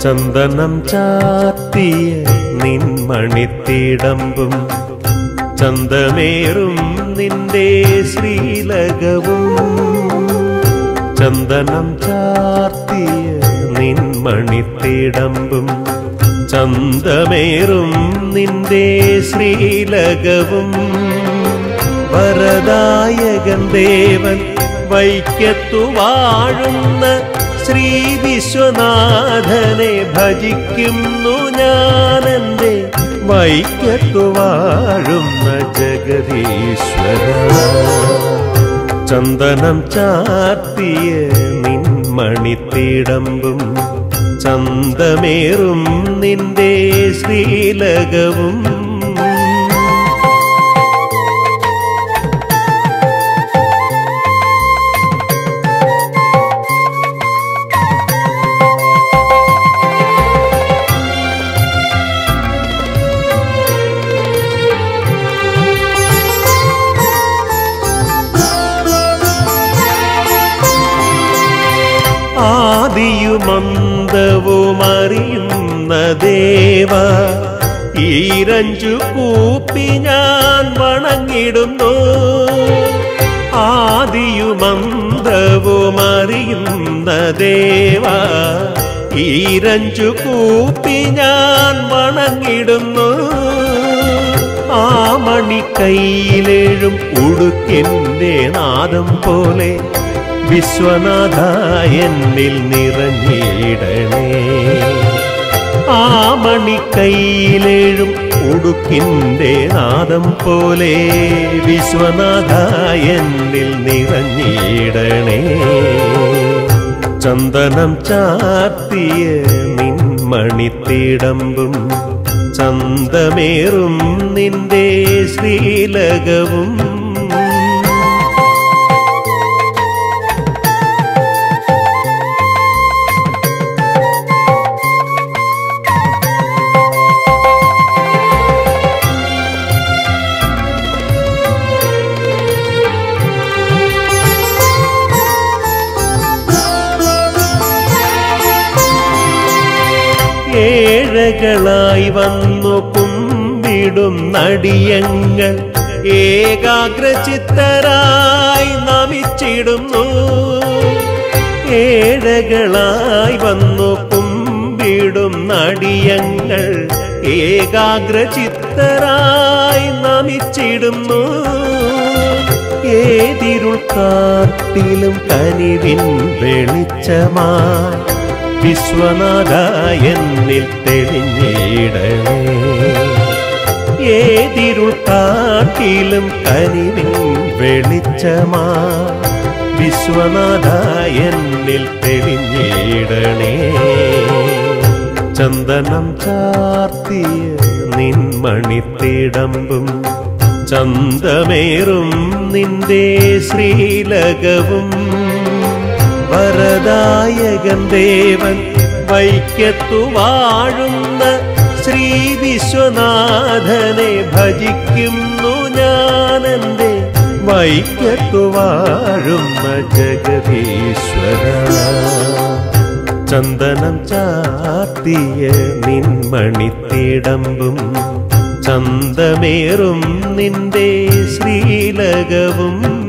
ചന്ദനം ചാത്തിയ നിൻമണിത്തിടമ്പും ചന്തമേറും നിന്റെ ശ്രീലകവും ചന്ദനം ചാർത്തിയ നിൻമണിത്തിടമ്പും ചന്തമേറും നിന്റെ ശ്രീലകവും വരദായകൻ ദേവൻ വൈക്കത്തു വാഴുന്ന ശ്രീ വിശ്വനാഥനെ ഭജിക്കുന്നു ഞാനെന്റെ വൈക്കത്തു വാഴുന്ന ജഗദീശ്വര ചന്ദനം ചാത്തിയ നിൻമണിത്തിടമ്പും ചന്തമേറും നിന്റെ ശ്രീലകവും ആദിയുമന്തവുമറിയുന്ന ദേവ ഈരഞ്ചു കൂപ്പി ഞാൻ വണങ്ങിടുന്നു ആദിയുമന്തവുമറിയുന്ന ദേവ ഈരഞ്ചു കൂപ്പി ഞാൻ വണങ്ങിടുന്നു ആ മണിക്കൈയിലേഴും ഉടുക്കെന്റെ നാദം പോലെ വിശ്വനാഥ എന്നിൽ നിറഞ്ഞിടണേ ആ മണിക്കൈയിലേഴും ഉടുക്കിൻ്റെ നാദം പോലെ വിശ്വനാഥ എന്നിൽ നിറഞ്ഞിടണേ ചന്ദനം ചാർത്തിയ നിൻമണിത്തിടമ്പും ചന്തമേറും നിന്റെ ശ്രീലകവും ഏഴകളായി വന്നു കുമ്പിടും നടിയങ്ങൾ ഏകാഗ്രചിത്തരായി നമിച്ചിടുന്നു ഏഴകളായി വന്നു കുമ്പിടും നടിയങ്ങൾ ഏകാഗ്രചിത്തരായി നമിച്ചിടുന്നു ഏതിരുൾ കാട്ടിലും കനിവിൻ വെളിച്ചമായി വിശ്വനാഥ എന്നിൽ തെളിഞ്ഞിടണേ ഏതിരുൾ കാട്ടിലും കനിവിൻ വെളിച്ചമാ വിശ്വനാഥ എന്നിൽ തെളിഞ്ഞിടണേ ചന്ദനം ചാർത്തിയ നിൻമണിത്തിടമ്പും ചന്തമേറും നിന്റെ ശ്രീലകവും വരദായകൻ ദേവൻ വൈക്കത്തു വാഴുന്ന ശ്രീ വിശ്വനാഥനെ ഭജിക്കുന്നു ഞാനെന്റെ വൈക്കത്തു വാഴുന്ന ജഗദീശ്വര ചന്ദനം ചാർത്തിയ നിൻമണിത്തിടമ്പും ചന്തമേറും നിന്റെ ശ്രീലകവും